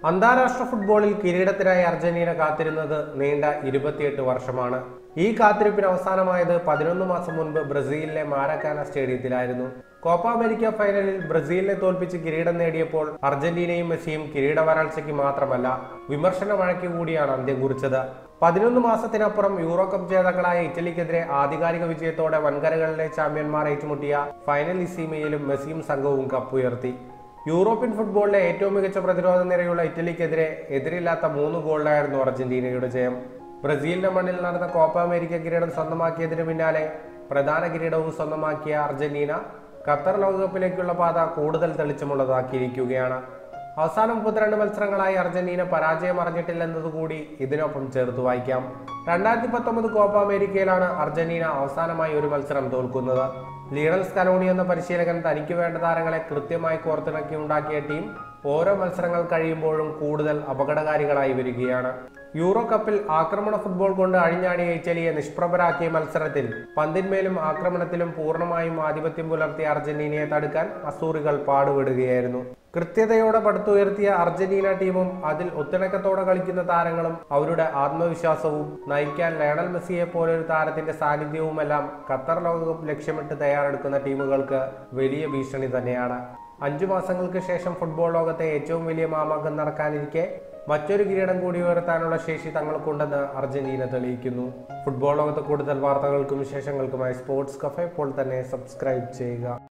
അന്താരാഷ്ട്ര ഫുട്ബോളിൽ കിരീടത്തിനായി അർജന്റീന കാത്തിരുന്നത് നീണ്ട ഇരുപത്തിയെട്ട് വർഷമാണ് ഈ കാത്തിരിപ്പിന് അവസാനമായത് പതിനൊന്ന് മാസം മുൻപ് ബ്രസീലിലെ മാരക്കാന സ്റ്റേഡിയത്തിലായിരുന്നു കോപ്പ അമേരിക്ക ഫൈനലിൽ ബ്രസീലിനെ തോൽപ്പിച്ച് കിരീടം നേടിയപ്പോൾ അർജന്റീനയും മെസ്സിയും കിരീട വരൾച്ചയ്ക്ക് മാത്രമല്ല വിമർശന മഴയ്ക്ക് കൂടിയാണ് അന്ത്യം കുറിച്ചത് പതിനൊന്ന് മാസത്തിനപ്പുറം യൂറോ കപ്പ് ജേതാക്കളായ ഇറ്റലിക്കെതിരെ ആധികാരിക വിജയത്തോടെ വൻകരകളിലെ ചാമ്പ്യന്മാർ ഏറ്റുമുട്ടിയ ഫൈനൽ ഇസീമയിലും മെസ്സിയും സംഘവും കപ്പുയർത്തി യൂറോപ്യൻ ഫുട്ബോളിലെ ഏറ്റവും മികച്ച പ്രതിരോധ നിരയുള്ള ഇറ്റലിക്കെതിരെ എതിരില്ലാത്ത മൂന്ന് ഗോളിലായിരുന്നു അർജന്റീനയുടെ ജയം ബ്രസീലിന്റെ മണ്ണിൽ നടന്ന കോപ്പ അമേരിക്ക കിരീടം സ്വന്തമാക്കിയതിന് പിന്നാലെ പ്രധാന കിരീടവും സ്വന്തമാക്കിയ അർജന്റീന ഖത്തർ ലോകകപ്പിലേക്കുള്ള പാത കൂടുതൽ തെളിച്ചമുള്ളതാക്കിയിരിക്കുകയാണ് അവസാന മുപ്പത്തിരണ്ട് മത്സരങ്ങളായി അർജന്റീന പരാജയം അറിഞ്ഞിട്ടില്ലെന്നതുകൂടി ഇതിനൊപ്പം ചേർത്ത് വായിക്കാം രണ്ടായിരത്തി പത്തൊമ്പത് കോപ്പ അമേരിക്കയിലാണ് അർജന്റീന അവസാനമായി ഒരു മത്സരം തോൽക്കുന്നത് ലീഡൽ സ്കലോണി എന്ന പരിശീലകൻ തനിക്ക് വേണ്ട താരങ്ങളെ കൃത്യമായി കോർത്തിണക്കി ഉണ്ടാക്കിയ ടീം ഓരോ മത്സരങ്ങൾ കഴിയുമ്പോഴും കൂടുതൽ അപകടകാരികളായി വരികയാണ് യൂറോ കപ്പിൽ ആക്രമണ ഫുട്ബോൾ കൊണ്ട് അഴിഞ്ഞാടിയ ഇറ്റലിയെ നിഷ്പ്രഭരാക്കിയ മത്സരത്തിൽ പന്തിന്മേലും ആക്രമണത്തിലും പൂർണ്ണമായും ആധിപത്യം പുലർത്തിയ അർജന്റീനയെ തടുക്കാൻ അസൂറികൾ പാടുപെടുകയായിരുന്നു കൃത്യതയോടെ പടുത്തുയർത്തിയ അർജന്റീന ടീമും അതിൽ ഒത്തിണക്കത്തോടെ കളിക്കുന്ന താരങ്ങളും അവരുടെ ആത്മവിശ്വാസവും നയിക്കാൻ ലയണൽ മെസ്സിയെ പോലൊരു താരത്തിന്റെ സാന്നിധ്യവുമെല്ലാം ഖത്തർ ലോകകപ്പ് ലക്ഷ്യമിട്ട് തയ്യാറെടുക്കുന്ന ടീമുകൾക്ക് വലിയ ഭീഷണി തന്നെയാണ് അഞ്ചു മാസങ്ങൾക്ക് ശേഷം ഫുട്ബോൾ ലോകത്തെ ഏറ്റവും വലിയ മാമാങ്കം നടക്കാനിരിക്കെ മറ്റൊരു കിരീടം കൂടി ഉയർത്താനുള്ള ശേഷി തങ്ങൾക്കുണ്ടെന്ന് അർജന്റീന തെളിയിക്കുന്നു ഫുട്ബോൾ ലോകത്ത് കൂടുതൽ വാർത്തകൾക്കും വിശേഷങ്ങൾക്കുമായി സ്പോർട്സ് കഫേ ഇപ്പോൾ തന്നെ സബ്സ്ക്രൈബ് ചെയ്യുക